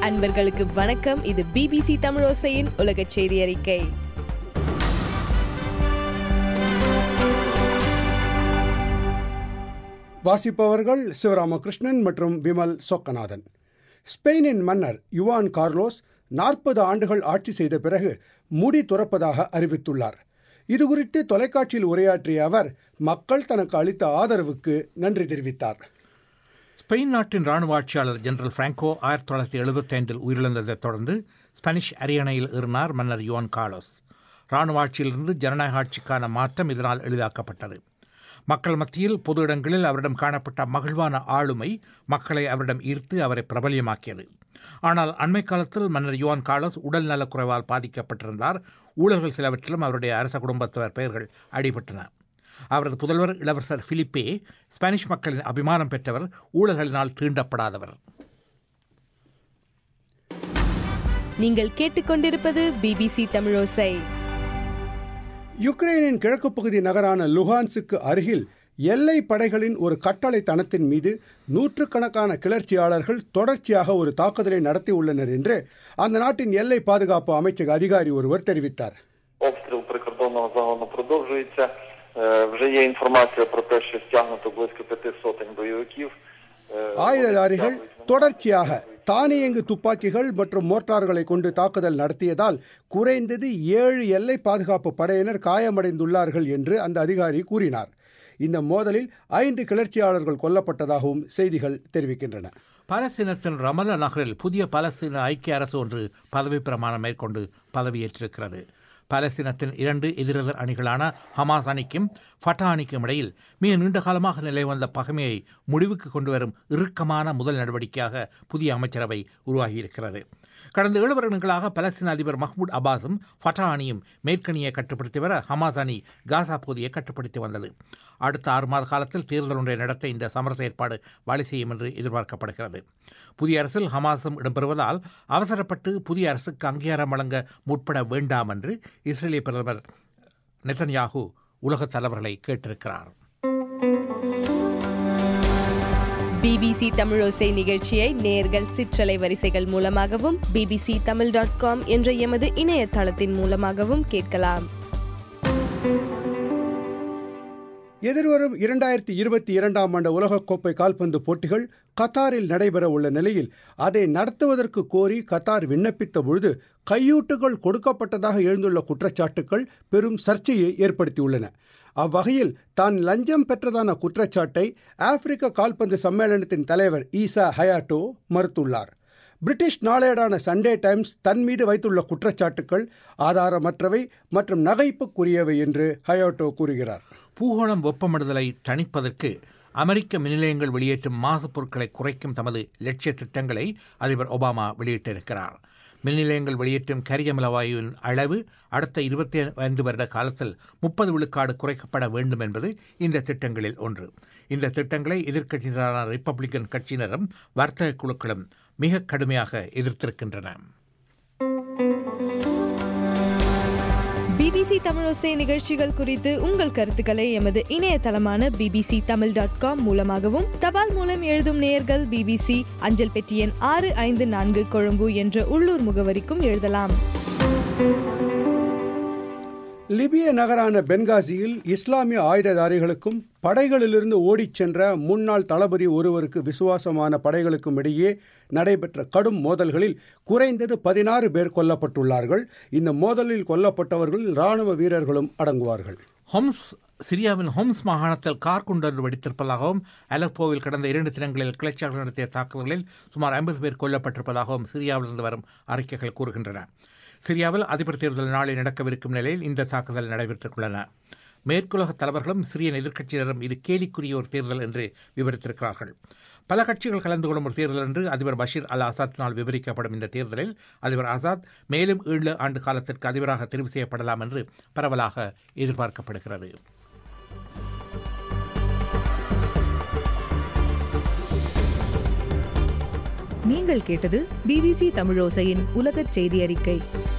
அன்பர்களுக்கு வணக்கம் இது பிபிசி தமிழோசையின் உலக செய்தி அறிக்கை வாசிப்பவர்கள் சிவராமகிருஷ்ணன் மற்றும் விமல் சொக்கநாதன் ஸ்பெயினின் மன்னர் யுவான் கார்லோஸ் நாற்பது ஆண்டுகள் ஆட்சி செய்த பிறகு முடி துறப்பதாக அறிவித்துள்ளார் இதுகுறித்து தொலைக்காட்சியில் உரையாற்றிய அவர் மக்கள் தனக்கு அளித்த ஆதரவுக்கு நன்றி தெரிவித்தார் ஸ்பெயின் நாட்டின் ராணுவ ஆட்சியாளர் ஜெனரல் பிராங்கோ ஆயிரத்தி தொள்ளாயிரத்தி எழுபத்தி ஐந்தில் உயிரிழந்ததைத் தொடர்ந்து ஸ்பானிஷ் அரியணையில் ஏறினார் மன்னர் யுவான் கார்லோஸ் ராணுவ ஆட்சியிலிருந்து ஜனநாயக ஆட்சிக்கான மாற்றம் இதனால் எளிதாக்கப்பட்டது மக்கள் மத்தியில் பொது இடங்களில் அவரிடம் காணப்பட்ட மகிழ்வான ஆளுமை மக்களை அவரிடம் ஈர்த்து அவரை பிரபல்யமாக்கியது ஆனால் அண்மை காலத்தில் மன்னர் யுவான் கார்லோஸ் உடல் நலக்குறைவால் பாதிக்கப்பட்டிருந்தார் ஊழல்கள் சிலவற்றிலும் அவருடைய அரச குடும்பத்தவர் பெயர்கள் அடிபட்டன அவரது புதல்வர் இளவரசர் பிலிப்பே ஸ்பானிஷ் மக்களின் அபிமானம் பெற்றவர் ஊழல்களினால் தீண்டப்படாதவர் நீங்கள் கேட்டுக்கொண்டிருப்பது பிபிசி தமிழோசை யுக்ரைனின் கிழக்கு பகுதி நகரான லுஹான்ஸுக்கு அருகில் எல்லை படைகளின் ஒரு கட்டளை தனத்தின் மீது நூற்றுக்கணக்கான கிளர்ச்சியாளர்கள் தொடர்ச்சியாக ஒரு தாக்குதலை நடத்தியுள்ளனர் என்று அந்த நாட்டின் எல்லை பாதுகாப்பு அமைச்சக அதிகாரி ஒருவர் தெரிவித்தார் Обстріл прикордонного загону продовжується. Е, Вже є інформація про те, що стягнуто близько п'яти сотень бойовиків. Е, ஆயுததாரிகள் вони стягують தொடர்ச்சியாக தானியங்கு துப்பாக்கிகள் மற்றும் மோட்டார்களை கொண்டு தாக்குதல் நடத்தியதால் குறைந்தது ஏழு எல்லை பாதுகாப்பு படையினர் காயமடைந்துள்ளார்கள் என்று அந்த அதிகாரி கூறினார் இந்த மோதலில் ஐந்து கிளர்ச்சியாளர்கள் கொல்லப்பட்டதாகவும் செய்திகள் தெரிவிக்கின்றன பாலஸ்தீனத்தின் ரமல நகரில் புதிய பாலஸ்தீன ஐக்கிய அரசு ஒன்று பதவி பிரமாணம் மேற்கொண்டு பதவியேற்றிருக்கிறது பாலஸ்தீனத்தின் இரண்டு எதிரெதிர் அணிகளான ஹமாஸ் அணிக்கும் ஃபட்டா அணிக்கும் இடையில் மிக நீண்ட காலமாக நிலை வந்த பகைமையை முடிவுக்கு கொண்டு வரும் இறுக்கமான முதல் நடவடிக்கையாக புதிய அமைச்சரவை உருவாகியிருக்கிறது கடந்த ஏழு வருடங்களாக பலஸ்தீன அதிபர் மஹ்மூத் அப்பாஸும் ஃபட்டா அணியும் மேற்கணியை கட்டுப்படுத்தி வர ஹமாஸ் அணி காசா பகுதியை கட்டுப்படுத்தி வந்தது அடுத்த ஆறு மாத காலத்தில் தேர்தல் ஒன்றை நடத்த இந்த சமரச ஏற்பாடு வழி செய்யும் என்று எதிர்பார்க்கப்படுகிறது புதிய அரசில் ஹமாஸும் இடம்பெறுவதால் அவசரப்பட்டு புதிய அரசுக்கு அங்கீகாரம் வழங்க முற்பட வேண்டாம் என்று இஸ்ரேலிய பிரதமர் நெத்தன்யாகு உலகத் தலைவர்களை கேட்டிருக்கிறார் பிபிசி தமிழோசை நிகழ்ச்சியை நேர்கள் சிற்றலை வரிசைகள் மூலமாகவும் பிபிசி தமிழ் டாட் காம் என்ற எமது இணையதளத்தின் மூலமாகவும் கேட்கலாம் எதிர்வரும் இரண்டாயிரத்தி இருபத்தி இரண்டாம் ஆண்டு உலகக்கோப்பை கால்பந்து போட்டிகள் கத்தாரில் நடைபெற உள்ள நிலையில் அதை நடத்துவதற்கு கோரி கத்தார் விண்ணப்பித்த பொழுது கையூட்டுகள் கொடுக்கப்பட்டதாக எழுந்துள்ள குற்றச்சாட்டுகள் பெரும் சர்ச்சையை ஏற்படுத்தியுள்ளன அவ்வகையில் தான் லஞ்சம் பெற்றதான குற்றச்சாட்டை ஆப்பிரிக்க கால்பந்து சம்மேளனத்தின் தலைவர் ஈசா ஹயாட்டோ மறுத்துள்ளார் பிரிட்டிஷ் நாளேடான சண்டே டைம்ஸ் தன் மீது வைத்துள்ள குற்றச்சாட்டுகள் ஆதாரமற்றவை மற்றும் நகைப்புக்குரியவை என்று ஹயாட்டோ கூறுகிறார் பூகோளம் வெப்பமடுதலை தணிப்பதற்கு அமெரிக்க மின்நிலையங்கள் வெளியேற்றும் மாசுப் பொருட்களை குறைக்கும் தமது லட்சிய திட்டங்களை அதிபர் ஒபாமா வெளியிட்டிருக்கிறார் மின்நிலையங்கள் வெளியேற்றும் கரியமில வாயுவின் அளவு அடுத்த இருபத்தி ஐந்து வருட காலத்தில் முப்பது விழுக்காடு குறைக்கப்பட வேண்டும் என்பது இந்த திட்டங்களில் ஒன்று இந்த திட்டங்களை எதிர்க்கட்சியினரான ரிப்பப்ளிக்கன் கட்சியினரும் வர்த்தக குழுக்களும் மிக கடுமையாக எதிர்த்திருக்கின்றன பிபிசி தமிழோசை நிகழ்ச்சிகள் குறித்து உங்கள் கருத்துக்களை எமது இணையதளமான பிபிசி தமிழ் டாட் காம் மூலமாகவும் தபால் மூலம் எழுதும் நேயர்கள் பிபிசி அஞ்சல் பெட்டி எண் ஆறு ஐந்து நான்கு கொழும்பு என்ற உள்ளூர் முகவரிக்கும் எழுதலாம் லிபிய நகரான பென்காசியில் இஸ்லாமிய ஆயுததாரிகளுக்கும் படைகளிலிருந்து ஓடிச் சென்ற முன்னாள் தளபதி ஒருவருக்கு விசுவாசமான படைகளுக்கும் இடையே நடைபெற்ற கடும் மோதல்களில் குறைந்தது பதினாறு பேர் கொல்லப்பட்டுள்ளார்கள் இந்த மோதலில் கொல்லப்பட்டவர்கள் இராணுவ வீரர்களும் அடங்குவார்கள் ஹொம்ஸ் சிரியாவின் ஹோம்ஸ் மாகாணத்தில் கார் குண்டொன்று வெடித்திருப்பதாகவும் அலப்போவில் கடந்த இரண்டு தினங்களில் கிளர்ச்சியாளர்கள் நடத்திய தாக்குதல்களில் சுமார் ஐம்பது பேர் கொல்லப்பட்டிருப்பதாகவும் சிரியாவிலிருந்து வரும் அறிக்கைகள் கூறுகின்றன சிரியாவில் அதிபர் தேர்தல் நாளை நடக்கவிருக்கும் நிலையில் இந்த தாக்குதல் நடைபெற்றுள்ளன மேற்குலக தலைவர்களும் சிரியன் எதிர்க்கட்சியினரும் இது கேலிக்குரிய ஒரு தேர்தல் என்று விவரித்திருக்கிறார்கள் பல கட்சிகள் கலந்து கொள்ளும் ஒரு தேர்தல் என்று அதிபர் பஷீர் அல் ஆசாத்தினால் விவரிக்கப்படும் இந்த தேர்தலில் அதிபர் ஆசாத் மேலும் ஏழு ஆண்டு காலத்திற்கு அதிபராக தெரிவு செய்யப்படலாம் என்று பரவலாக எதிர்பார்க்கப்படுகிறது நீங்கள் கேட்டது பிபிசி தமிழோசையின் உலகச் செய்தி அறிக்கை